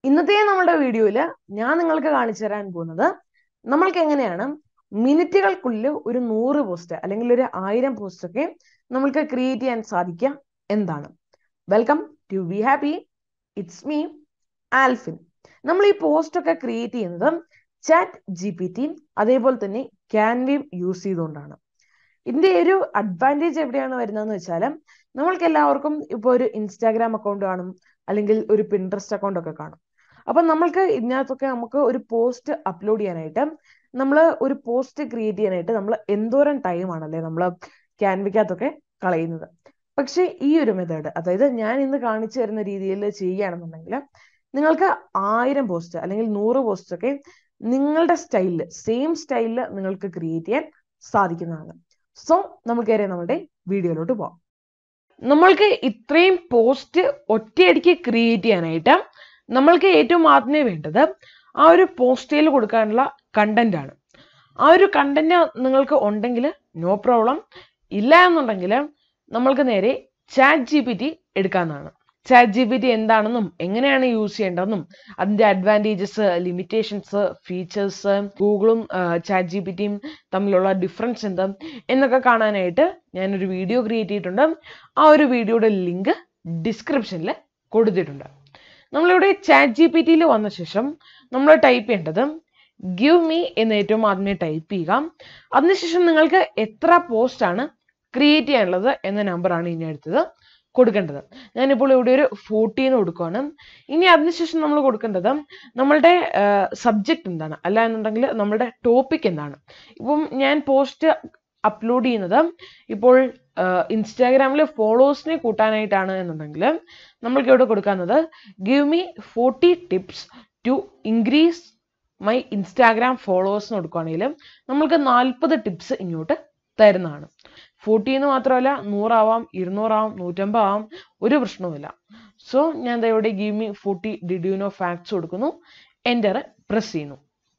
ഇന്നത്തെ നമ്മുടെ വീഡിയോയിൽ ഞാൻ നിങ്ങൾക്ക് കാണിച്ചു തരാൻ പോകുന്നത് നമ്മൾക്ക് എങ്ങനെയാണ് മിനിറ്റുകൾക്കുള്ളിൽ ഒരു നൂറ് പോസ്റ്റ് അല്ലെങ്കിൽ ഒരു ആയിരം പോസ്റ്റ് ഒക്കെ നമ്മൾക്ക് ക്രിയേറ്റ് ചെയ്യാൻ സാധിക്കുക എന്താണ് welcome to be happy it's me Alfin നമ്മൾ ഈ പോസ്റ്റ് ഒക്കെ ക്രിയേറ്റ് ചെയ്യുന്നത് ചാറ്റ് ജി പി ടി അതേപോലെ തന്നെ ക്യാൻവയും യൂസ് ചെയ്തുകൊണ്ടാണ് ഇതിന്റെ ഒരു അഡ്വാൻറ്റേജ് എവിടെയാണ് വരുന്നതെന്ന് വെച്ചാൽ നമ്മൾക്ക് എല്ലാവർക്കും ഇപ്പോൾ ഒരു ഇൻസ്റ്റാഗ്രാം അക്കൗണ്ട് കാണും അല്ലെങ്കിൽ ഒരു പിൻട്രസ്റ്റ് അക്കൗണ്ട് ഒക്കെ കാണും അപ്പൊ നമ്മൾക്ക് ഇതിനകത്തൊക്കെ നമുക്ക് ഒരു പോസ്റ്റ് അപ്ലോഡ് ചെയ്യാനായിട്ട് നമ്മൾ ഒരു പോസ്റ്റ് ക്രിയേറ്റ് ചെയ്യാനായിട്ട് നമ്മൾ എന്തോരം ടൈം ആണല്ലേ നമ്മൾ ക്യാൻവയ്ക്കകത്തൊക്കെ കളയുന്നത് പക്ഷെ ഈ ഒരു മെത്തേഡ് അതായത് ഞാൻ ഇന്ന് കാണിച്ചു തരുന്ന രീതിയിൽ ചെയ്യുകയാണെന്നുണ്ടെങ്കിൽ നിങ്ങൾക്ക് ആയിരം പോസ്റ്റ് അല്ലെങ്കിൽ നൂറ് പോസ്റ്റ് ഒക്കെ നിങ്ങളുടെ സ്റ്റൈലിൽ സെയിം സ്റ്റൈലിൽ നിങ്ങൾക്ക് ക്രിയേറ്റ് ചെയ്യാൻ സാധിക്കുന്നതാണ് സോ നമുക്ക് കയറി നമ്മുടെ വീഡിയോയിലോട്ട് പോവാം നമ്മൾക്ക് ഇത്രയും പോസ്റ്റ് ഒറ്റയടിക്ക് ക്രിയേറ്റ് ചെയ്യാനായിട്ട് നമ്മൾക്ക് ഏറ്റവും ആദ്യമേ വേണ്ടത് ആ ഒരു പോസ്റ്റിൽ കൊടുക്കാനുള്ള കണ്ടന്റ് ആണ് ആ ഒരു കണ്ടന്റ് നിങ്ങൾക്ക് ഉണ്ടെങ്കിൽ നോ പ്രോബ്ലം ഇല്ല എന്നുണ്ടെങ്കിൽ നമ്മൾക്ക് നേരെ ചാറ്റ് ജി പി ടി എടുക്കാവുന്നതാണ് ചാറ്റ് ജി പി ടി എന്താണെന്നും എങ്ങനെയാണ് യൂസ് ചെയ്യേണ്ടതെന്നും അതിന്റെ അഡ്വാൻറ്റേജസ് ലിമിറ്റേഷൻസ് ഫീച്ചേഴ്സ് ഗൂഗിളും ചാറ്റ് ജി പി ടിയും തമ്മിലുള്ള ഡിഫറൻസ് എന്ത് എന്നൊക്കെ കാണാനായിട്ട് ഞാനൊരു വീഡിയോ ക്രിയേറ്റ് ചെയ്തിട്ടുണ്ട് ആ ഒരു വീഡിയോയുടെ ലിങ്ക് ഡിസ്ക്രിപ്ഷനിൽ കൊടുത്തിട്ടുണ്ട് നമ്മളിവിടെ ചാറ്റ് ജി പി ടിയിൽ വന്ന ശേഷം നമ്മൾ ടൈപ്പ് ചെയ്യേണ്ടത് ഗിവ് മീ എന്ന് ഏറ്റവും ആദ്യമേ ടൈപ്പ് ചെയ്യുക അതിനുശേഷം നിങ്ങൾക്ക് എത്ര പോസ്റ്റ് ആണ് ക്രിയേറ്റ് ചെയ്യാനുള്ളത് എന്ന നമ്പറാണ് ഇനി അടുത്തത് കൊടുക്കേണ്ടത് ഞാനിപ്പോൾ ഇവിടെ ഒരു ഫോർട്ടീന്ന് കൊടുക്കുകയാണ് ഇനി അതിനുശേഷം നമ്മൾ കൊടുക്കേണ്ടത് നമ്മളുടെ സബ്ജക്റ്റ് എന്താണ് അല്ല എന്നുണ്ടെങ്കിൽ നമ്മളുടെ ടോപ്പിക് എന്താണ് ഇപ്പം ഞാൻ പോസ്റ്റ് അപ്ലോഡ് ചെയ്യുന്നത് ഇപ്പോൾ ഇൻസ്റ്റാഗ്രാമിൽ ഫോളോവേഴ്സിനെ കൂട്ടാനായിട്ടാണ് എന്നുണ്ടെങ്കിൽ നമ്മൾക്ക് ഇവിടെ കൊടുക്കുന്നത് give me forty tips to increase my Instagram followers കൊടുക്കുകയാണെങ്കിൽ നമ്മൾക്ക് നാൽപ്പത് ടിപ്സ് ഇങ്ങോട്ട് തരുന്നതാണ് ഫോർട്ടി എന്ന് മാത്രമല്ല നൂറാവാം ഇരുന്നൂറാവാം നൂറ്റമ്പതാവാം ഒരു പ്രശ്നവുമില്ല സോ ഞാൻ ഇവിടെ give me forty did you know facts കൊടുക്കുന്നു എൻ്റർ പ്രസ് ചെയ്യുന്നു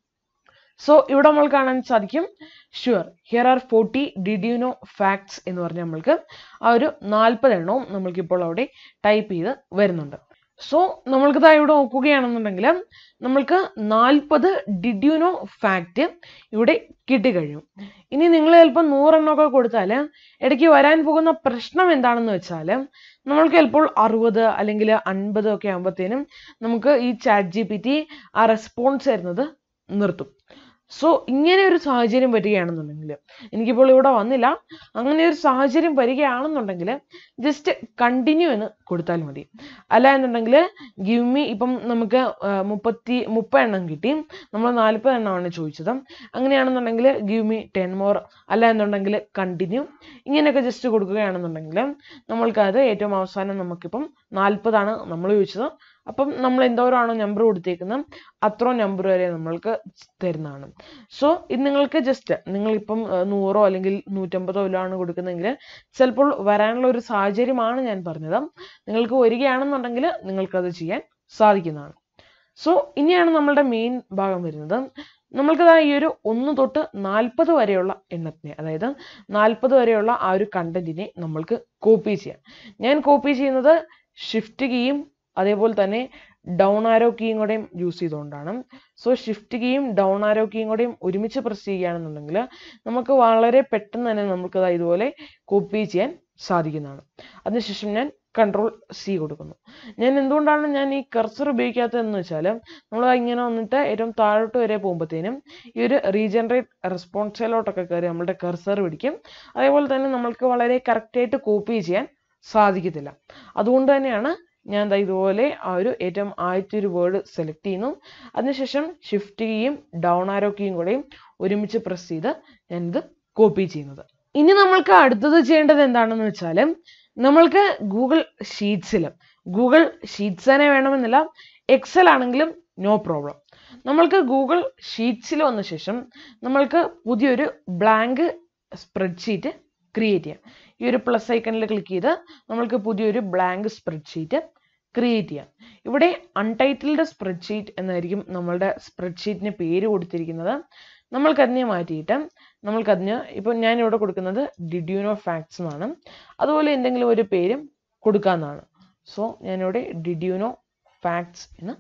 സോ ഇവിടെ നമ്മൾ കാണാൻ സാധിക്കും sure here are forty did you know facts എന്ന് പറഞ്ഞ് നമ്മൾക്ക് ആ ഒരു നാൽപ്പത് എണ്ണവും നമ്മൾക്കിപ്പോൾ അവിടെ ടൈപ്പ് ചെയ്ത് വരുന്നുണ്ട് സോ നമ്മൾക്ക് ഇതാ ഇവിടെ നോക്കുകയാണെന്നുണ്ടെങ്കിൽ നമ്മൾക്ക് നാൽപ്പത് ഡിഡ്യൂനോ ഫാക്റ്റ് ഇവിടെ കിട്ടിക്കഴിഞ്ഞു ഇനി നിങ്ങൾ ചിലപ്പോൾ നൂറെണ്ണമൊക്കെ കൊടുത്താൽ ഇടയ്ക്ക് വരാൻ പോകുന്ന പ്രശ്നം എന്താണെന്ന് വെച്ചാൽ നമ്മൾക്ക് ചിലപ്പോൾ അറുപത് അല്ലെങ്കിൽ അൻപത് ഒക്കെ ആകുമ്പോഴത്തേനും നമുക്ക് ഈ ചാറ്റ് ജി പി ടി ആ റെസ്പോൺസ് തരുന്നത് നിർത്തും സോ ഇങ്ങനെ ഒരു സാഹചര്യം വരികയാണെന്നുണ്ടെങ്കിൽ എനിക്കിപ്പോൾ ഇവിടെ വന്നില്ല അങ്ങനെ ഒരു സാഹചര്യം വരികയാണെന്നുണ്ടെങ്കിൽ ജസ്റ്റ് കണ്ടിന്യൂ എന്ന് കൊടുത്താൽ മതി അല്ല എന്നുണ്ടെങ്കിൽ ഗിവ് മീ ഇപ്പം നമുക്ക് മുപ്പത്തി മുപ്പത് എണ്ണം കിട്ടി നമ്മൾ നാൽപ്പത് എണ്ണമാണ് ചോദിച്ചത് അങ്ങനെയാണെന്നുണ്ടെങ്കിൽ ഗിവ് മീ ടെൻ മോർ അല്ല എന്നുണ്ടെങ്കിൽ കണ്ടിന്യൂ ഇങ്ങനെയൊക്കെ ജസ്റ്റ് കൊടുക്കുകയാണെന്നുണ്ടെങ്കിൽ നമ്മൾക്കത് ഏറ്റവും അവസാനം നമുക്കിപ്പം നാൽപ്പതാണ് നമ്മൾ ചോദിച്ചത് അപ്പം നമ്മൾ എന്തോരാണോ നമ്പർ കൊടുത്തേക്കുന്നത് അത്രയും നമ്പർ വരെ നമ്മൾക്ക് തരുന്നതാണ് സോ ഇത് നിങ്ങൾക്ക് ജസ്റ്റ് നിങ്ങളിപ്പം നൂറോ അല്ലെങ്കിൽ നൂറ്റമ്പതോ ആണ് കൊടുക്കുന്നതെങ്കിൽ ചിലപ്പോൾ വരാനുള്ള ഒരു സാഹചര്യമാണ് ഞാൻ പറഞ്ഞത് നിങ്ങൾക്ക് വരികയാണെന്നുണ്ടെങ്കിൽ നിങ്ങൾക്കത് ചെയ്യാൻ സാധിക്കുന്നതാണ് സോ ഇനിയാണ് നമ്മളുടെ മെയിൻ ഭാഗം വരുന്നത് നമ്മൾക്കത് ഈ ഒരു ഒന്ന് തൊട്ട് നാൽപ്പത് വരെയുള്ള എണ്ണത്തിനെ അതായത് നാൽപ്പത് വരെയുള്ള ആ ഒരു കണ്ടന്റിനെ നമ്മൾക്ക് കോപ്പി ചെയ്യാം ഞാൻ കോപ്പി ചെയ്യുന്നത് ഷിഫ്റ്റ് കീയും അതേപോലെ തന്നെ ഡൗൺ ആരോ കീയും കൂടെയും യൂസ് ചെയ്തുകൊണ്ടാണ് സോ ഷിഫ്റ്റ് കീയും ഡൗൺ ആരോ കീയും കൂടെയും ഒരുമിച്ച് പ്രസ് ചെയ്യുകയാണെന്നുണ്ടെങ്കിൽ നമുക്ക് വളരെ പെട്ടെന്ന് തന്നെ നമുക്ക് ഇതുപോലെ കോപ്പി ചെയ്യാൻ സാധിക്കുന്നതാണ് അതിനുശേഷം ഞാൻ കൺട്രോൾ സി കൊടുക്കുന്നു ഞാൻ എന്തുകൊണ്ടാണ് ഞാൻ ഈ കർസർ ഉപയോഗിക്കാത്തതെന്ന് വെച്ചാൽ നമ്മൾ ഇങ്ങനെ വന്നിട്ട് ഏറ്റവും താഴോട്ട് വരെ പോകുമ്പോഴത്തേനും ഈ ഒരു റീജനറേറ്റ് റെസ്പോൺസിലോട്ടൊക്കെ കയറി നമ്മുടെ കർസർ പിടിക്കും അതേപോലെ തന്നെ നമ്മൾക്ക് വളരെ കറക്റ്റായിട്ട് കോപ്പി ചെയ്യാൻ സാധിക്കത്തില്ല അതുകൊണ്ട് തന്നെയാണ് ഞാൻ ദാ ഇതുപോലെ ആ ഒരു ഏറ്റവും ആദ്യത്തെ ഒരു വേർഡ് സെലക്ട് ചെയ്യുന്നു അതിനുശേഷം ഷിഫ്റ്റ് കീയും ഡൗൺ ആരോ കീയും കൂടെയും ഒരുമിച്ച് പ്രസ് ചെയ്ത് ഞാനിത് കോപ്പി ചെയ്യുന്നത് ഇനി നമ്മൾക്ക് അടുത്തത് ചെയ്യേണ്ടത് എന്താണെന്ന് വെച്ചാൽ നമ്മൾക്ക് ഗൂഗിൾ ഷീറ്റ്സിൽ ഗൂഗിൾ ഷീറ്റ്സ് തന്നെ വേണമെന്നില്ല എക്സൽ ആണെങ്കിലും നോ പ്രോബ്ലം നമ്മൾക്ക് ഗൂഗിൾ ഷീറ്റ്സിൽ വന്ന ശേഷം നമ്മൾക്ക് പുതിയൊരു ബ്ലാങ്ക് സ്പ്രെഡ്ഷീറ്റ് ക്രിയേറ്റ് ചെയ്യാം ഈ ഒരു പ്ലസ് ഐക്കണിൽ ക്ലിക്ക് ചെയ്ത് നമ്മൾക്ക് പുതിയൊരു ബ്ലാങ്ക് സ്പ്രെഡ്ഷീറ്റ് ക്രിയേറ്റ് ചെയ്യാം ഇവിടെ അൺടൈറ്റിൽഡ് സ്പ്രെഡ്ഷീറ്റ് എന്നായിരിക്കും നമ്മളുടെ സ്പ്രെഡ്ഷീറ്റിന് പേര് കൊടുത്തിരിക്കുന്നത് നമ്മൾക്കതിനെ മാറ്റിയിട്ട് നമ്മൾക്കതിന് ഇപ്പം ഞാൻ ഇവിടെ കൊടുക്കുന്നത് ഡിഡ്യൂനോ ഫാക്ട്സ് എന്നാണ് അതുപോലെ എന്തെങ്കിലും ഒരു പേരും കൊടുക്കാവുന്നതാണ് സോ ഞാനിവിടെ ഡിഡ്യൂനോ ഫാക്ട്സ് എന്ന്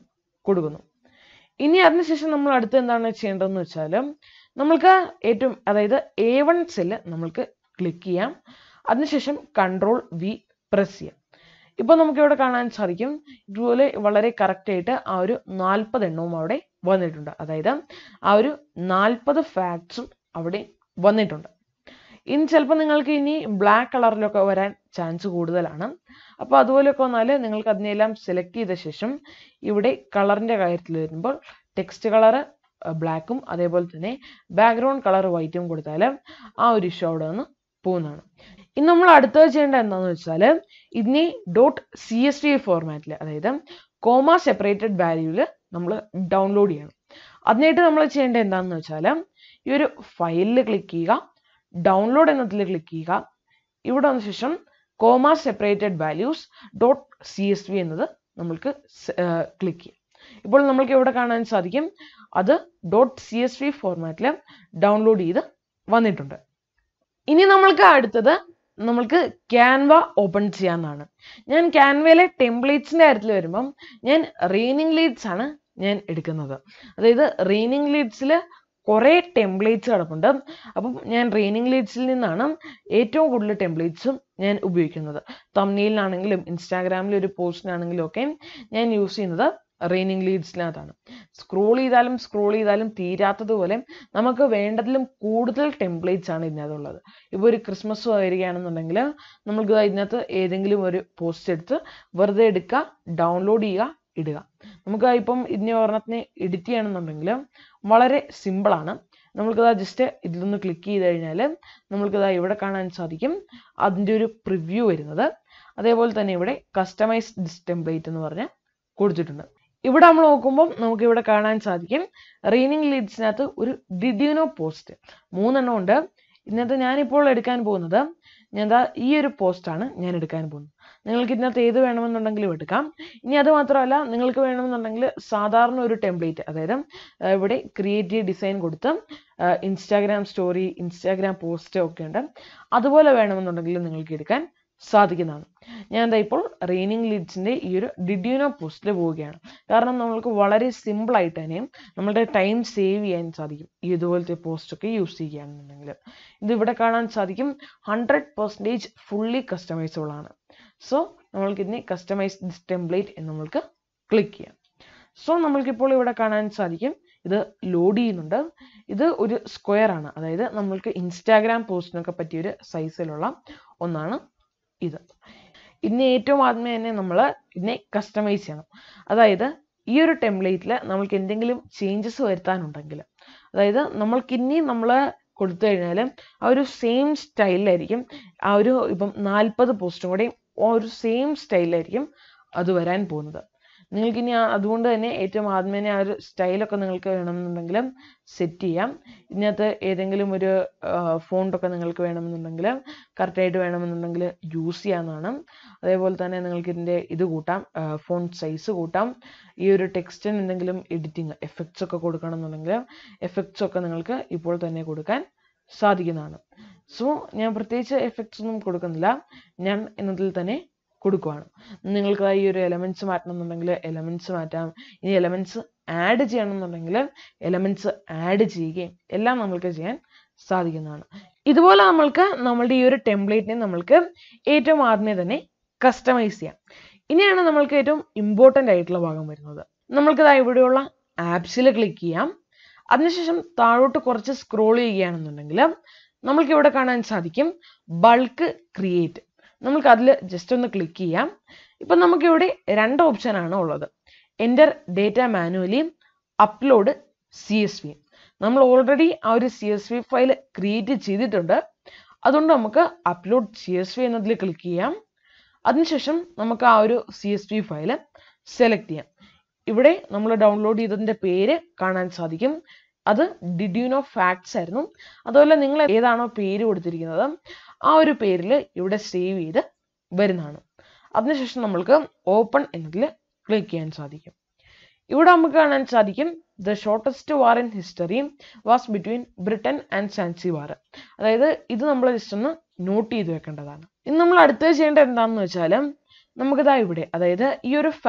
കൊടുക്കുന്നു ഇനി അതിനുശേഷം നമ്മൾ അടുത്ത് എന്താണ് ചെയ്യേണ്ടതെന്ന് വെച്ചാൽ നമ്മൾക്ക് ഏറ്റവും അതായത് എ വൺ സെല്ല് നമ്മൾക്ക് ക്ലിക്ക് ചെയ്യാം അതിനുശേഷം കൺട്രോൾ വി പ്രസ് ചെയ്യാം ഇപ്പൊ നമുക്ക് ഇവിടെ കാണാൻ സാധിക്കും ഇതുപോലെ വളരെ കറക്റ്റ് ആയിട്ട് ആ ഒരു നാൽപ്പത് എണ്ണവും അവിടെ വന്നിട്ടുണ്ട് അതായത് ആ ഒരു നാൽപ്പത് ഫാക്ട്സും അവിടെ വന്നിട്ടുണ്ട് ഇനി ചിലപ്പോൾ നിങ്ങൾക്ക് ഇനി ബ്ലാക്ക് കളറിലൊക്കെ വരാൻ ചാൻസ് കൂടുതലാണ് അപ്പോൾ അതുപോലെയൊക്കെ വന്നാൽ നിങ്ങൾക്ക് അതിനെല്ലാം സെലക്ട് ചെയ്ത ശേഷം ഇവിടെ കളറിൻ്റെ കാര്യത്തിൽ വരുമ്പോൾ ടെക്സ്റ്റ് കളറ് ബ്ലാക്കും അതേപോലെ തന്നെ ബാക്ക്ഗ്രൗണ്ട് കളർ വൈറ്റും കൊടുത്താൽ ആ ഒരു ഇഷ്യൂ അവിടെ നിന്ന് പോകുന്നതാണ് ഇനി നമ്മൾ അടുത്തത് ചെയ്യേണ്ടത് എന്താണെന്ന് വെച്ചാൽ ഇതിനെ ഡോട്ട് സി എസ് ടി ഫോർമാറ്റിൽ അതായത് കോമ സെപ്പറേറ്റഡ് വാല്യൂവിൽ നമ്മൾ ഡൗൺലോഡ് ചെയ്യണം അതിനായിട്ട് നമ്മൾ ചെയ്യേണ്ടത് എന്താണെന്ന് വെച്ചാൽ ഈ ഒരു ഫയലിൽ ക്ലിക്ക് ചെയ്യുക ഡൗൺലോഡ് എന്നതിൽ ക്ലിക്ക് ചെയ്യുക ഇവിടെ വന്ന ശേഷം comma separated values dot C S V എന്നത് നമ്മൾക്ക് ക്ലിക്ക് ചെയ്യാം ഇപ്പോൾ നമ്മൾക്ക് ഇവിടെ കാണാൻ സാധിക്കും അത് ഡോട്ട് സി എസ് വി ഫോർമാറ്റിൽ ഡൗൺലോഡ് ചെയ്ത് വന്നിട്ടുണ്ട് ഇനി നമ്മൾക്ക് അടുത്തത് നമ്മൾക്ക് ക്യാൻവ ഓപ്പൺ ചെയ്യാവുന്നതാണ് ഞാൻ ക്യാൻവയിലെ ടെംപ്ലേറ്റ്സിന്റെ കാര്യത്തിൽ വരുമ്പം ഞാൻ റെയിനിങ് ലീഡ്സ് ആണ് ഞാൻ എടുക്കുന്നത് അതായത് റെയിനിങ് ലീഡ്സിൽ കുറേ ടെംപ്ലേറ്റ്സ് കിടപ്പുണ്ട് അപ്പം ഞാൻ റെയിനിങ് ലീഡ്സിൽ നിന്നാണ് ഏറ്റവും കൂടുതൽ ടെംപ്ലേറ്റ്സും ഞാൻ ഉപയോഗിക്കുന്നത് തമ്മിലിനാണെങ്കിലും ഇൻസ്റ്റാഗ്രാമിൽ ഒരു പോസ്റ്റിനാണെങ്കിലും ഒക്കെ ഞാൻ യൂസ് ചെയ്യുന്നത് റെയിനിങ് ലീഡ്സിനകത്താണ് സ്ക്രോൾ ചെയ്താലും സ്ക്രോൾ ചെയ്താലും തീരാത്തതുപോലെ നമുക്ക് വേണ്ടതിലും കൂടുതൽ ടെംപ്ലേറ്റ്സ് ആണ് ഇതിനകത്തുള്ളത് ഇപ്പോൾ ഒരു ക്രിസ്മസ് വരികയാണെന്നുണ്ടെങ്കിൽ നമുക്ക് ഇതിനകത്ത് ഏതെങ്കിലും ഒരു പോസ്റ്റ് എടുത്ത് വെറുതെ എടുക്കുക ഡൗൺലോഡ് ചെയ്യുക ഇടുക നമുക്ക് ഇപ്പം ഇതിനെ ഒരെണ്ണത്തിനെ എഡിറ്റ് ചെയ്യണമെന്നുണ്ടെങ്കിൽ വളരെ സിമ്പിളാണ് നമ്മൾക്കിതാ ജസ്റ്റ് ഇതിലൊന്ന് ക്ലിക്ക് ചെയ്ത് കഴിഞ്ഞാൽ നമ്മൾക്കിതാ ഇവിടെ കാണാൻ സാധിക്കും അതിൻ്റെ ഒരു പ്രിവ്യൂ വരുന്നത് അതേപോലെ തന്നെ ഇവിടെ കസ്റ്റമൈസ് ദിസ് ടെംപ്ലേറ്റ് എന്ന് പറഞ്ഞ് കൊടുത്തിട്ടുണ്ട് ഇവിടെ നമ്മൾ നോക്കുമ്പോൾ നമുക്ക് ഇവിടെ കാണാൻ സാധിക്കും റീനിങ് ലീഡ്സിനകത്ത് ഒരു ഡിഡ്യൂനോ പോസ്റ്റ് മൂന്നെണ്ണം ഉണ്ട് ഇതിനകത്ത് ഞാനിപ്പോൾ എടുക്കാൻ പോകുന്നത് ഞാൻ ദാ ഈ ഒരു പോസ്റ്റാണ് ഞാൻ എടുക്കാൻ പോകുന്നത് നിങ്ങൾക്ക് ഇതിനകത്ത് ഏത് വേണമെന്നുണ്ടെങ്കിലും എടുക്കാം ഇനി അത് മാത്രമല്ല നിങ്ങൾക്ക് വേണമെന്നുണ്ടെങ്കിൽ സാധാരണ ഒരു ടെംപ്ലേറ്റ് അതായത് ആ, ഇവിടെ ക്രിയേറ്റീവ് ഡിസൈൻ കൊടുത്ത് ഇൻസ്റ്റാഗ്രാം സ്റ്റോറി ഇൻസ്റ്റാഗ്രാം പോസ്റ്റ് ഒക്കെ ഉണ്ട് അതുപോലെ വേണമെന്നുണ്ടെങ്കിൽ നിങ്ങൾക്ക് എടുക്കാൻ സാധിക്കുന്നതാണ് ഞാൻ എന്താ ഇപ്പോൾ റെയിനിങ് ലീഡ്സിന്റെ ഈ ഒരു ഡിഡ്യൂനോ പോസ്റ്റിൽ പോവുകയാണ് കാരണം നമ്മൾക്ക് വളരെ സിമ്പിൾ ആയിട്ട് തന്നെ നമ്മളുടെ ടൈം സേവ് ചെയ്യാൻ സാധിക്കും ഈ ഇതുപോലത്തെ പോസ്റ്റ് ഒക്കെ യൂസ് ചെയ്യുകയാണെന്നുണ്ടെങ്കിൽ ഇത് ഇവിടെ കാണാൻ സാധിക്കും ഹൺഡ്രഡ് പെർസെൻറ്റേജ് ഫുള്ളി കസ്റ്റമൈസബിൾ ആണ് സോ നമ്മൾക്ക് ഇതിനെ കസ്റ്റമൈസ് ദിസ് ടെംപ്ലേറ്റ് എന്ന് നമ്മൾക്ക് ക്ലിക്ക് ചെയ്യാം സോ നമ്മൾക്കിപ്പോൾ ഇവിടെ കാണാൻ സാധിക്കും ഇത് ലോഡ് ചെയ്യുന്നുണ്ട് ഇത് ഒരു സ്ക്വയർ ആണ് അതായത് നമ്മൾക്ക് ഇൻസ്റ്റാഗ്രാം പോസ്റ്റിനൊക്കെ പറ്റിയ ഒരു സൈസിലുള്ള ഒന്നാണ് ഇത് ഇതിന് ഏറ്റവും ആദ്യമേ തന്നെ നമ്മൾ ഇതിനെ കസ്റ്റമൈസ് ചെയ്യണം അതായത് ഈ ഒരു ടെംപ്ലേറ്റിൽ നമ്മൾക്ക് എന്തെങ്കിലും ചേഞ്ചസ് വരുത്താനുണ്ടെങ്കിൽ അതായത് നമ്മൾക്ക് ഇനി നമ്മൾ കൊടുത്തു കഴിഞ്ഞാൽ ആ ഒരു സെയിം സ്റ്റൈലിലായിരിക്കും ആ ഒരു ഇപ്പം നാൽപ്പത് പോസ്റ്റും കൂടെയും ആ ഒരു സെയിം സ്റ്റൈലിലായിരിക്കും അത് വരാൻ പോകുന്നത് നിങ്ങൾക്ക് ഇനി അതുകൊണ്ട് തന്നെ ഏറ്റവും ആദ്യമേ തന്നെ ആ ഒരു സ്റ്റൈലൊക്കെ നിങ്ങൾക്ക് വേണമെന്നുണ്ടെങ്കിൽ സെറ്റ് ചെയ്യാം ഇതിനകത്ത് ഏതെങ്കിലും ഒരു ഫോണ്ടൊക്കെ നിങ്ങൾക്ക് വേണമെന്നുണ്ടെങ്കിൽ കറക്റ്റായിട്ട് വേണമെന്നുണ്ടെങ്കിൽ യൂസ് ചെയ്യാവുന്നതാണ് അതേപോലെ തന്നെ നിങ്ങൾക്ക് ഇതിൻ്റെ ഇത് കൂട്ടാം ഫോൺ സൈസ് കൂട്ടാം ഈ ഒരു ടെക്സ്റ്റിന് എന്തെങ്കിലും എഡിറ്റിംഗ് എഫക്ട്സ് ഒക്കെ കൊടുക്കണമെന്നുണ്ടെങ്കിൽ എഫക്ട്സ് ഒക്കെ നിങ്ങൾക്ക് ഇപ്പോൾ തന്നെ കൊടുക്കാൻ സാധിക്കുന്നതാണ് സോ ഞാൻ പ്രത്യേകിച്ച് എഫക്ട്സ് ഒന്നും കൊടുക്കുന്നില്ല ഞാൻ എന്നതിൽ തന്നെ കൊടുക്കുവാണ് നിങ്ങൾക്ക് ഈ ഒരു എലമെന്റ്സ് മാറ്റണമെന്നുണ്ടെങ്കിൽ എലമെന്റ്സ് മാറ്റാം ഇനി എലമെന്റ്സ് ആഡ് ചെയ്യണമെന്നുണ്ടെങ്കിൽ എലമെന്റ്സ് ആഡ് ചെയ്യുകയും എല്ലാം നമ്മൾക്ക് ചെയ്യാൻ സാധിക്കുന്നതാണ് ഇതുപോലെ നമ്മൾക്ക് നമ്മളുടെ ഈ ഒരു ടെംപ്ലേറ്റിനെ നമ്മൾക്ക് ഏറ്റവും ആദ്യമേ തന്നെ കസ്റ്റമൈസ് ചെയ്യാം ഇനിയാണ് നമ്മൾക്ക് ഏറ്റവും ഇമ്പോർട്ടൻ്റ് ആയിട്ടുള്ള ഭാഗം വരുന്നത് നമ്മൾക്ക് ദാ ഇവിടെയുള്ള ആപ്സിൽ ക്ലിക്ക് ചെയ്യാം അതിനുശേഷം താഴോട്ട് കുറച്ച് സ്ക്രോൾ ചെയ്യുകയാണെന്നുണ്ടെങ്കിൽ നമ്മൾക്ക് ഇവിടെ കാണാൻ സാധിക്കും ബൾക്ക് ക്രിയേറ്റ് നമുക്ക് അതിൽ ജസ്റ്റ് ഒന്ന് ക്ലിക്ക് ചെയ്യാം ഇപ്പം നമുക്കിവിടെ രണ്ട് ഓപ്ഷനാണ് ഉള്ളത് enter data manually upload C S V നമ്മൾ ഓൾറെഡി ആ ഒരു C S V file create ചെയ്തിട്ടുണ്ട് അതുകൊണ്ട് നമുക്ക് അപ്ലോഡ് സി എസ് വി എന്നതിൽ ക്ലിക്ക് ചെയ്യാം അതിനുശേഷം നമുക്ക് ആ ഒരു C S V file select ചെയ്യാം ഇവിടെ നമ്മൾ ഡൗൺലോഡ് ചെയ്തതിൻ്റെ പേര് കാണാൻ സാധിക്കും അത് ഡിഡ്യൂനോ ഫാക്ട്സ് ആയിരുന്നു അതുപോലെ നിങ്ങൾ ഏതാണോ പേര് കൊടുത്തിരിക്കുന്നത് ആ ഒരു പേരിൽ ഇവിടെ സേവ് ചെയ്ത് വരുന്നതാണ് അതിനുശേഷം നമ്മൾക്ക് ഓപ്പൺ എന്നതിൽ ക്ലിക്ക് ചെയ്യാൻ സാധിക്കും ഇവിടെ നമുക്ക് കാണാൻ സാധിക്കും the shortest war in history was between Britain and Zanzibar അതായത് ഇത് നമ്മൾ ജസ്റ്റ് ഒന്ന് നോട്ട് ചെയ്ത് വെക്കേണ്ടതാണ് ഇനി നമ്മൾ അടുത്തത് ചെയ്യേണ്ടത് എന്താണെന്ന് വെച്ചാൽ നമുക്കിതാ ഇവിടെ അതായത് ഈ ഒരു ഫാക്ട്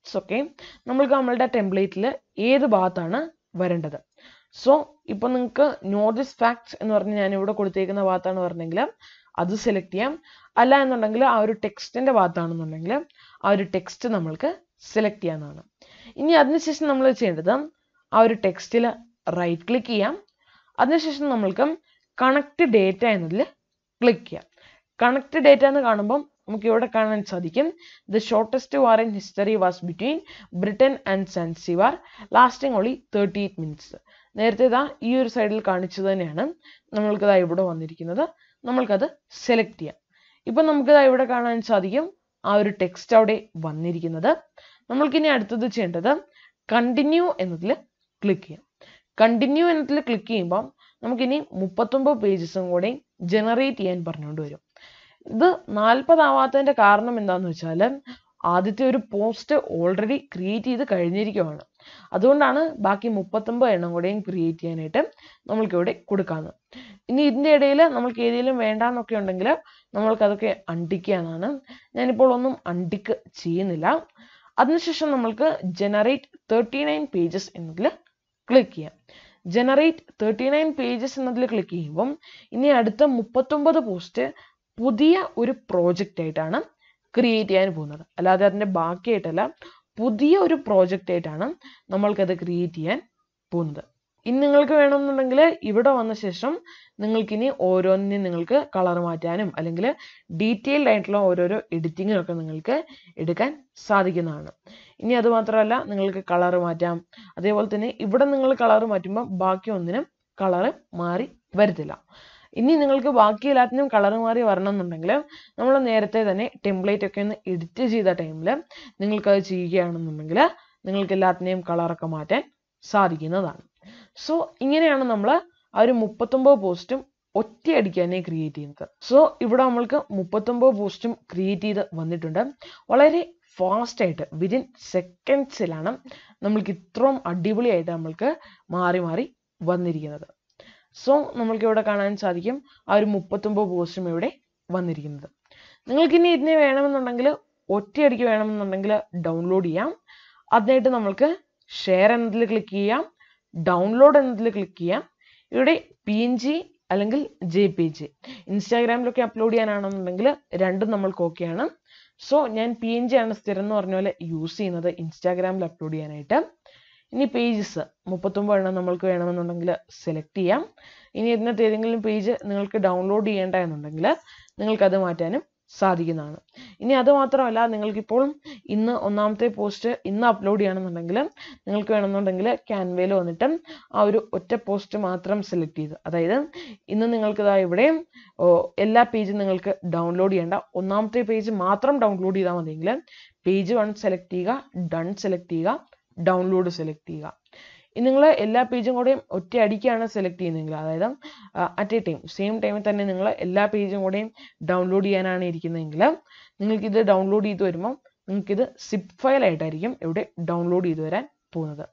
ഫാക്ട്സ് ഒക്കെ നമ്മൾക്ക് നമ്മളുടെ ടെംപ്ലേറ്റിൽ ഏത് ഭാഗത്താണ് വരേണ്ടത് സോ ഇപ്പൊ നിങ്ങൾക്ക് നോർത്ത് ഫാക്ട്സ് എന്ന് പറഞ്ഞ് ഞാൻ ഇവിടെ കൊടുത്തേക്കുന്ന ഭാഗത്താണ് പറഞ്ഞെങ്കിൽ അത് സെലക്ട് ചെയ്യാം അല്ല എന്നുണ്ടെങ്കിൽ ആ ഒരു ടെക്സ്റ്റിന്റെ ഭാഗത്താണെന്നുണ്ടെങ്കിൽ ആ ഒരു ടെക്സ്റ്റ് നമ്മൾക്ക് സെലക്ട് ചെയ്യാവുന്നതാണ് ഇനി അതിനുശേഷം നമ്മൾ ചെയ്യേണ്ടത് ആ ഒരു ടെക്സ്റ്റിൽ റൈറ്റ് ക്ലിക്ക് ചെയ്യാം അതിനുശേഷം നമ്മൾക്ക് കണക്ട് ഡേറ്റ എന്നതിൽ ക്ലിക്ക് ചെയ്യാം കണക്ട് ഡേറ്റ എന്ന് കാണുമ്പം നമുക്ക് ഇവിടെ കാണാൻ സാധിക്കും the shortest war in history was between Britain and Zanzibar lasting only thirty eight minutes നേരത്തെ ഇതാ ഈ ഒരു സൈഡിൽ കാണിച്ചത് തന്നെയാണ് നമ്മൾക്കിതാ ഇവിടെ വന്നിരിക്കുന്നത് നമ്മൾക്കത് സെലക്ട് ചെയ്യാം ഇപ്പൊ നമുക്കിതാ ഇവിടെ കാണാൻ സാധിക്കും ആ ഒരു ടെക്സ്റ്റ് അവിടെ വന്നിരിക്കുന്നത് നമ്മൾക്കിനി അടുത്തത് ചെയ്യേണ്ടത് കണ്ടിന്യൂ എന്നതിൽ ക്ലിക്ക് ചെയ്യാം കണ്ടിന്യൂ എന്നതിൽ ക്ലിക്ക് ചെയ്യുമ്പോൾ നമുക്കിനി മുപ്പത്തൊമ്പത് പേജസും കൂടെ ജനറേറ്റ് ചെയ്യാൻ പറഞ്ഞുകൊണ്ട് വരും ഇത് നാൽപ്പതാവാത്തതിന്റെ കാരണം എന്താന്ന് വെച്ചാൽ ആദ്യത്തെ ഒരു പോസ്റ്റ് ഓൾറെഡി ക്രിയേറ്റ് ചെയ്ത് കഴിഞ്ഞിരിക്കുവാണ് അതുകൊണ്ടാണ് ബാക്കി മുപ്പത്തൊമ്പത് എണ്ണം കൂടെയും ക്രിയേറ്റ് ചെയ്യാനായിട്ട് നമ്മൾക്ക് ഇവിടെ കൊടുക്കാവുന്നത് ഇനി ഇതിന്റെ ഇടയിൽ നമ്മൾക്ക് ഏതെങ്കിലും വേണ്ടാന്നൊക്കെ ഉണ്ടെങ്കിൽ നമ്മൾക്ക് അതൊക്കെ അണ്ടിക്കാന്നാണ് ഞാനിപ്പോൾ ഒന്നും അണ്ടിക്ക് ചെയ്യുന്നില്ല അതിനുശേഷം നമ്മൾക്ക് ജനറേറ്റ് തേർട്ടി നയൻ പേജസ് എന്നതിൽ ക്ലിക്ക് ചെയ്യാം ജനറേറ്റ് തേർട്ടി നയൻ പേജസ് എന്നതിൽ ക്ലിക്ക് ചെയ്യുമ്പം ഇനി അടുത്ത മുപ്പത്തൊമ്പത് പോസ്റ്റ് പുതിയ ഒരു പ്രോജക്റ്റ് ആയിട്ടാണ് ക്രിയേറ്റ് ചെയ്യാൻ പോകുന്നത് അല്ലാതെ അതിന്റെ ബാക്കിയായിട്ടല്ല പുതിയ ഒരു പ്രോജക്റ്റ് ആയിട്ടാണ് നമ്മൾക്കത് ക്രിയേറ്റ് ചെയ്യാൻ പോകുന്നത് ഇനി നിങ്ങൾക്ക് വേണമെന്നുണ്ടെങ്കിൽ ഇവിടെ വന്ന ശേഷം നിങ്ങൾക്കിനി ഓരോന്നിനും നിങ്ങൾക്ക് കളർ മാറ്റാനും അല്ലെങ്കിൽ ഡീറ്റെയിൽഡ് ആയിട്ടുള്ള ഓരോരോ എഡിറ്റിങ്ങിനൊക്കെ നിങ്ങൾക്ക് എടുക്കാൻ സാധിക്കുന്നതാണ് ഇനി അത് മാത്രമല്ല നിങ്ങൾക്ക് കളർ മാറ്റാം അതേപോലെ തന്നെ ഇവിടെ നിങ്ങൾ കളർ മാറ്റുമ്പോൾ ബാക്കി ഒന്നിനും കളർ മാറി വരത്തില്ല ഇനി നിങ്ങൾക്ക് ബാക്കി എല്ലാത്തിനും കളർ മാറി വരണം എന്നുണ്ടെങ്കിൽ നമ്മൾ നേരത്തെ തന്നെ ടെംപ്ലേറ്റ് ഒക്കെ ഒന്ന് എഡിറ്റ് ചെയ്ത ടൈമിൽ നിങ്ങൾക്ക് അത് ചെയ്യുകയാണെന്നുണ്ടെങ്കിൽ നിങ്ങൾക്ക് എല്ലാത്തിനെയും കളറൊക്കെ മാറ്റാൻ സാധിക്കുന്നതാണ് സോ ഇങ്ങനെയാണ് നമ്മൾ ആ ഒരു മുപ്പത്തൊമ്പത് പോസ്റ്റും ഒറ്റയടിക്ക് തന്നെ ക്രിയേറ്റ് ചെയ്യുന്നത് സോ ഇവിടെ നമ്മൾക്ക് മുപ്പത്തൊമ്പത് പോസ്റ്റും ക്രിയേറ്റ് ചെയ്ത് വന്നിട്ടുണ്ട് വളരെ ഫാസ്റ്റ് ആയിട്ട് വിതിൻ സെക്കൻഡ്സിലാണ് നമ്മൾക്ക് ഇത്രയും അടിപൊളിയായിട്ട് നമ്മൾക്ക് മാറി മാറി വന്നിരിക്കുന്നത് സോ നമ്മൾക്ക് ഇവിടെ കാണാൻ സാധിക്കും ആ ഒരു മുപ്പത്തൊമ്പത് പോസ്റ്റും ഇവിടെ വന്നിരിക്കുന്നത് നിങ്ങൾക്ക് ഇനി ഇതിനെ വേണമെന്നുണ്ടെങ്കിൽ ഒറ്റയടിക്ക് വേണമെന്നുണ്ടെങ്കിൽ ഡൗൺലോഡ് ചെയ്യാം അതിനായിട്ട് നമ്മൾക്ക് ഷെയർ എന്നതിൽ ക്ലിക്ക് ചെയ്യാം ഡൗൺലോഡ് എന്നതിൽ ക്ലിക്ക് ചെയ്യാം ഇവിടെ പി എൻ ജി അല്ലെങ്കിൽ ജെ പി ജി ഇൻസ്റ്റാഗ്രാമിലൊക്കെ അപ്ലോഡ് ചെയ്യാനാണെന്നുണ്ടെങ്കിൽ രണ്ടും നമ്മൾക്ക് ഓക്കെയാണ് സോ ഞാൻ പി എൻ ജി ആണ് സ്ഥിരം എന്ന് പറഞ്ഞ പോലെ യൂസ് ചെയ്യുന്നത് ഇൻസ്റ്റാഗ്രാമിൽ അപ്ലോഡ് ചെയ്യാനായിട്ട് ഇനി പേജസ് മുപ്പത്തൊമ്പത് എണ്ണം നമ്മൾക്ക് വേണമെന്നുണ്ടെങ്കിൽ സെലക്ട് ചെയ്യാം ഇനി ഇതിനകത്ത് ഏതെങ്കിലും പേജ് നിങ്ങൾക്ക് ഡൗൺലോഡ് ചെയ്യേണ്ട എന്നുണ്ടെങ്കിൽ നിങ്ങൾക്ക് അത് മാറ്റാനും സാധിക്കുന്നതാണ് ഇനി അത് മാത്രമല്ല നിങ്ങൾക്കിപ്പോൾ ഇന്ന് ഒന്നാമത്തെ പോസ്റ്റ് ഇന്ന് അപ്ലോഡ് ചെയ്യണമെന്നുണ്ടെങ്കിൽ നിങ്ങൾക്ക് വേണമെന്നുണ്ടെങ്കിൽ ക്യാൻവയിൽ വന്നിട്ട് ആ ഒരു ഒറ്റ പോസ്റ്റ് മാത്രം സെലക്ട് ചെയ്ത് അതായത് ഇന്ന് നിങ്ങൾക്ക് ഇതാ ഇവിടെ ഓ, എല്ലാ പേജും നിങ്ങൾക്ക് ഡൗൺലോഡ് ചെയ്യേണ്ട ഒന്നാമത്തെ പേജ് മാത്രം ഡൗൺലോഡ് ചെയ്താൽ മതിയെങ്കിൽ പേജ് വൺ സെലക്ട് ചെയ്യുക ഡൺ സെലക്ട് ചെയ്യുക ഡൗൺലോഡ് സെലക്ട് ചെയ്യുക ഇനി നിങ്ങൾ എല്ലാ പേജും കൂടെയും ഒറ്റ അടിക്കാണ് സെലക്ട് ചെയ്യുന്നതെങ്കിൽ അതായത് അറ്റ് എ ടൈം സെയിം ടൈമിൽ തന്നെ നിങ്ങൾ എല്ലാ പേജും കൂടെയും ഡൗൺലോഡ് ചെയ്യാനാണ് ഇരിക്കുന്നതെങ്കിൽ നിങ്ങൾക്ക് ഇത് ഡൗൺലോഡ് ചെയ്ത് വരുമ്പോൾ നിങ്ങൾക്ക് ഇത് സിപ്പ് ഫയൽ ആയിട്ടായിരിക്കും ഇവിടെ ഡൗൺലോഡ് ചെയ്ത് വരാൻ പോകുന്നത്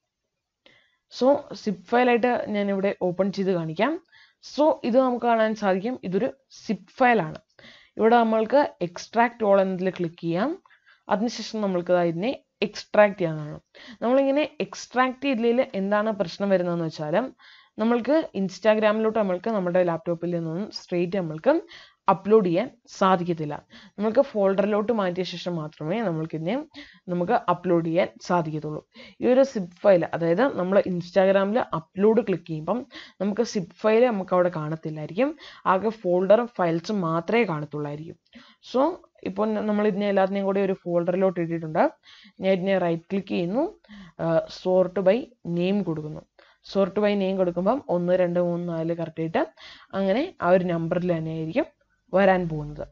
സോ സിപ്പ് ഫയലായിട്ട് ഞാൻ ഇവിടെ ഓപ്പൺ ചെയ്ത് കാണിക്കാം സോ ഇത് നമുക്ക് കാണാൻ സാധിക്കും ഇതൊരു സിപ്പ് ഫയലാണ് ഇവിടെ നമ്മൾക്ക് എക്സ്ട്രാക്ട് ഓൾ എന്നതിൽ ക്ലിക്ക് ചെയ്യാം അതിനുശേഷം നമ്മൾക്ക് ദാ ഇതിനെ എക്സ്ട്രാക്ട് ചെയ്യാനാണ് നമ്മളിങ്ങനെ എക്സ്ട്രാക്ട് ചെയ്തതിൽ എന്താണ് പ്രശ്നം വരുന്നതെന്ന് വെച്ചാൽ നമ്മൾക്ക് ഇൻസ്റ്റാഗ്രാമിലോട്ട് നമ്മൾക്ക് നമ്മുടെ ലാപ്ടോപ്പിൽ നിന്നും സ്ട്രെയിറ്റ് നമ്മൾക്ക് അപ്ലോഡ് ചെയ്യാൻ സാധിക്കത്തില്ല നമുക്ക് ഫോൾഡറിലോട്ട് മാറ്റിയ ശേഷം മാത്രമേ നമ്മൾക്ക് ഇതിനെ നമുക്ക് അപ്ലോഡ് ചെയ്യാൻ സാധിക്കത്തുള്ളൂ ഈ ഒരു സിപ്പ് ഫയൽ അതായത് നമ്മൾ ഇൻസ്റ്റാഗ്രാമിൽ അപ്ലോഡ് ക്ലിക്ക് ചെയ്യുമ്പം നമുക്ക് സിപ്പ് ഫയൽ നമുക്ക് അവിടെ കാണത്തില്ലായിരിക്കും ആകെ ഫോൾഡറും ഫയൽസും മാത്രമേ കാണത്തുള്ളായിരിക്കും സോ ഇപ്പോൾ നമ്മൾ ഇതിനെ എല്ലാത്തിനെയും കൂടി ഒരു ഫോൾഡറിലോട്ട് ഇട്ടിട്ടുണ്ട് ഞാൻ ഇതിനെ റൈറ്റ് ക്ലിക്ക് ചെയ്യുന്നു സോർട്ട് ബൈ നെയിം കൊടുക്കുന്നു സോർട്ട് ബൈ നെയിം കൊടുക്കുമ്പം ഒന്ന് രണ്ട് മൂന്ന് നാല് കറക്റ്റ് ആയിട്ട് അങ്ങനെ ആ ഒരു നമ്പറിൽ തന്നെ ആയിരിക്കും വരാൻ പോകുന്നത്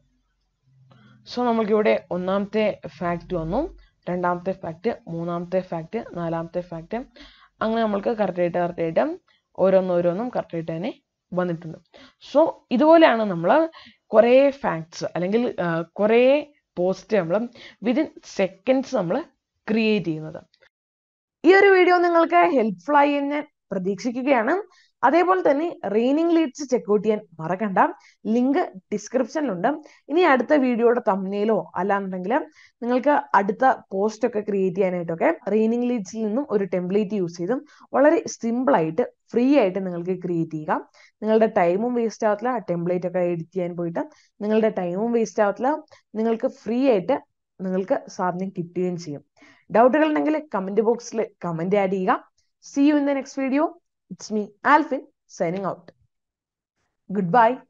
സോ നമുക്കിവിടെ ഒന്നാമത്തെ ഫാക്റ്റ് വന്നു രണ്ടാമത്തെ ഫാക്റ്റ് മൂന്നാമത്തെ ഫാക്റ്റ് നാലാമത്തെ ഫാക്റ്റ് അങ്ങനെ നമ്മൾക്ക് കറക്റ്റ് ആയിട്ട് കറക്റ്റ് ആയിട്ട് ഓരോന്നോരോന്നും കറക്റ്റ് ആയിട്ട് തന്നെ വന്നിട്ടുണ്ട് സോ ഇതുപോലെയാണ് നമ്മൾ കുറേ ഫാക്ട്സ് അല്ലെങ്കിൽ കുറേ പോസ്റ്റ് നമ്മൾ വിതിൻ സെക്കൻഡ്സ് നമ്മൾ ക്രിയേറ്റ് ചെയ്യുന്നത് ഈ ഒരു വീഡിയോ നിങ്ങൾക്ക് ഹെൽപ്ഫുൾ ആയി എന്ന് ഞാൻ പ്രതീക്ഷിക്കുകയാണ് അതേപോലെ തന്നെ റെയിനിങ് ലീഡ്സ് ചെക്ക്ഔട്ട് ചെയ്യാൻ മറക്കണ്ട ലിങ്ക് ഡിസ്ക്രിപ്ഷനിലുണ്ട് ഇനി അടുത്ത വീഡിയോയുടെ തമ്മിലോ അല്ലാന്നുണ്ടെങ്കിൽ നിങ്ങൾക്ക് അടുത്ത പോസ്റ്റ് ഒക്കെ ക്രിയേറ്റ് ചെയ്യാനായിട്ടൊക്കെ റെയിനിങ് ലീഡ്സിൽ നിന്നും ഒരു ടെംപ്ലേറ്റ് യൂസ് ചെയ്തും വളരെ സിമ്പിൾ ആയിട്ട് ഫ്രീ ആയിട്ട് നിങ്ങൾക്ക് ക്രിയേറ്റ് ചെയ്യുക നിങ്ങളുടെ ടൈമും വേസ്റ്റ് ആവത്തില്ല ടെംപ്ലേറ്റ് ഒക്കെ എഡിറ്റ് ചെയ്യാൻ പോയിട്ട് നിങ്ങളുടെ ടൈമും വേസ്റ്റ് ആവത്തില്ല നിങ്ങൾക്ക് ഫ്രീ ആയിട്ട് നിങ്ങൾക്ക് സാധനം കിട്ടുകയും ചെയ്യും ഡൗട്ടുകൾ ഉണ്ടെങ്കിൽ കമന്റ് ബോക്സിൽ കമന്റ് ആഡ് ചെയ്യുക see you in the next video it's me Alfin signing out good bye